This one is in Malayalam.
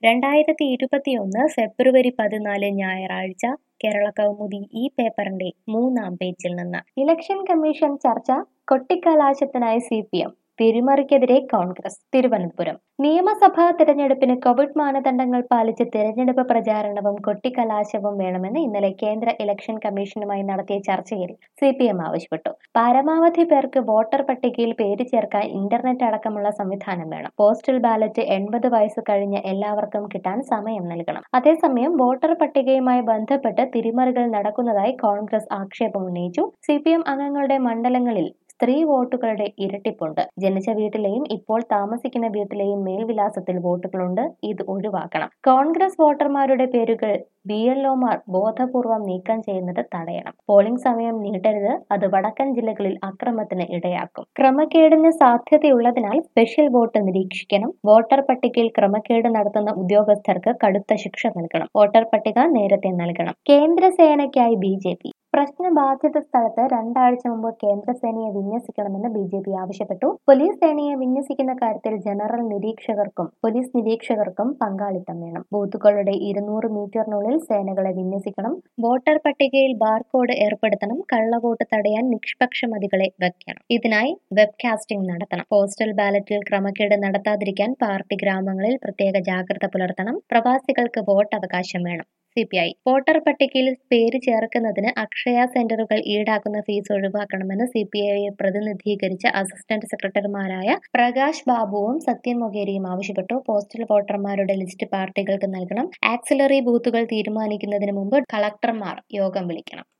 രണ്ടായിരത്തി ഇരുപത്തിയൊന്ന് ഫെബ്രുവരി പതിനാല് ഞായറാഴ്ച കേരള കൗമുദി ഈ പേപ്പറിന്റെ മൂന്നാം പേജിൽ നിന്ന് ഇലക്ഷൻ കമ്മീഷൻ ചർച്ച കൊട്ടിക്കലാശത്തിനായി സി പി എം തിരിമറിക്കെതിരെ കോൺഗ്രസ് തിരുവനന്തപുരം നിയമസഭാ തിരഞ്ഞെടുപ്പിന് കോവിഡ് മാനദണ്ഡങ്ങൾ പാലിച്ച് തിരഞ്ഞെടുപ്പ് പ്രചാരണവും കൊട്ടിക്കലാശവും വേണമെന്ന് ഇന്നലെ കേന്ദ്ര ഇലക്ഷൻ കമ്മീഷനുമായി നടത്തിയ ചർച്ചയിൽ സി പി എം ആവശ്യപ്പെട്ടു പരമാവധി പേർക്ക് വോട്ടർ പട്ടികയിൽ പേര് ചേർക്കാൻ ഇന്റർനെറ്റ് അടക്കമുള്ള സംവിധാനം വേണം പോസ്റ്റൽ ബാലറ്റ് എൺപത് വയസ്സ് കഴിഞ്ഞ എല്ലാവർക്കും കിട്ടാൻ സമയം നൽകണം അതേസമയം വോട്ടർ പട്ടികയുമായി ബന്ധപ്പെട്ട് തിരിമറികൾ നടക്കുന്നതായി കോൺഗ്രസ് ആക്ഷേപം ഉന്നയിച്ചു സി പി എം അംഗങ്ങളുടെ മണ്ഡലങ്ങളിൽ സ്ത്രീ വോട്ടുകളുടെ ഇരട്ടിപ്പുണ്ട് ജനിച്ച വീട്ടിലെയും ഇപ്പോൾ താമസിക്കുന്ന വീട്ടിലെയും മേൽവിലാസത്തിൽ വോട്ടുകളുണ്ട് ഇത് ഒഴിവാക്കണം കോൺഗ്രസ് വോട്ടർമാരുടെ പേരുകൾ ബി എൽ ഒമാർ ബോധപൂർവം നീക്കം ചെയ്യുന്നത് തടയണം പോളിംഗ് സമയം നീട്ടരുത് അത് വടക്കൻ ജില്ലകളിൽ അക്രമത്തിന് ഇടയാക്കും ക്രമക്കേടിന് സാധ്യതയുള്ളതിനാൽ സ്പെഷ്യൽ വോട്ട് നിരീക്ഷിക്കണം വോട്ടർ പട്ടികയിൽ ക്രമക്കേട് നടത്തുന്ന ഉദ്യോഗസ്ഥർക്ക് കടുത്ത ശിക്ഷ നൽകണം വോട്ടർ പട്ടിക നേരത്തെ നൽകണം കേന്ദ്ര സേനയ്ക്കായി ബി ജെ പി പ്രശ്നബാധിത സ്ഥലത്ത് രണ്ടാഴ്ച മുമ്പ് കേന്ദ്രസേനയെ വിന്യസിക്കണമെന്ന് ബി ജെ പി ആവശ്യപ്പെട്ടു പോലീസ് സേനയെ വിന്യസിക്കുന്ന കാര്യത്തിൽ ജനറൽ നിരീക്ഷകർക്കും പോലീസ് നിരീക്ഷകർക്കും പങ്കാളിത്തം വേണം ബൂത്തുകളുടെ ഇരുന്നൂറ് മീറ്ററിനുള്ളിൽ സേനകളെ വിന്യസിക്കണം വോട്ടർ പട്ടികയിൽ ബാർകോഡ് ഏർപ്പെടുത്തണം കള്ളവോട്ട് തടയാൻ നിഷ്പക്ഷമതികളെ വെക്കണം ഇതിനായി വെബ്കാസ്റ്റിംഗ് നടത്തണം പോസ്റ്റൽ ബാലറ്റിൽ ക്രമക്കേട് നടത്താതിരിക്കാൻ പാർട്ടി ഗ്രാമങ്ങളിൽ പ്രത്യേക ജാഗ്രത പുലർത്തണം പ്രവാസികൾക്ക് വോട്ടവകാശം വേണം സി പി ഐ വോട്ടർ പട്ടികയിൽ പേര് ചേർക്കുന്നതിന് അക്ഷയ സെന്ററുകൾ ഈടാക്കുന്ന ഫീസ് ഒഴിവാക്കണമെന്ന് സി പി ഐയെ പ്രതിനിധീകരിച്ച അസിസ്റ്റന്റ് സെക്രട്ടറിമാരായ പ്രകാശ് ബാബുവും സത്യൻ മൊകേരിയും ആവശ്യപ്പെട്ടു പോസ്റ്റൽ വോട്ടർമാരുടെ ലിസ്റ്റ് പാർട്ടികൾക്ക് നൽകണം ആക്സിലറി ബൂത്തുകൾ തീരുമാനിക്കുന്നതിന് മുമ്പ് കളക്ടർമാർ യോഗം വിളിക്കണം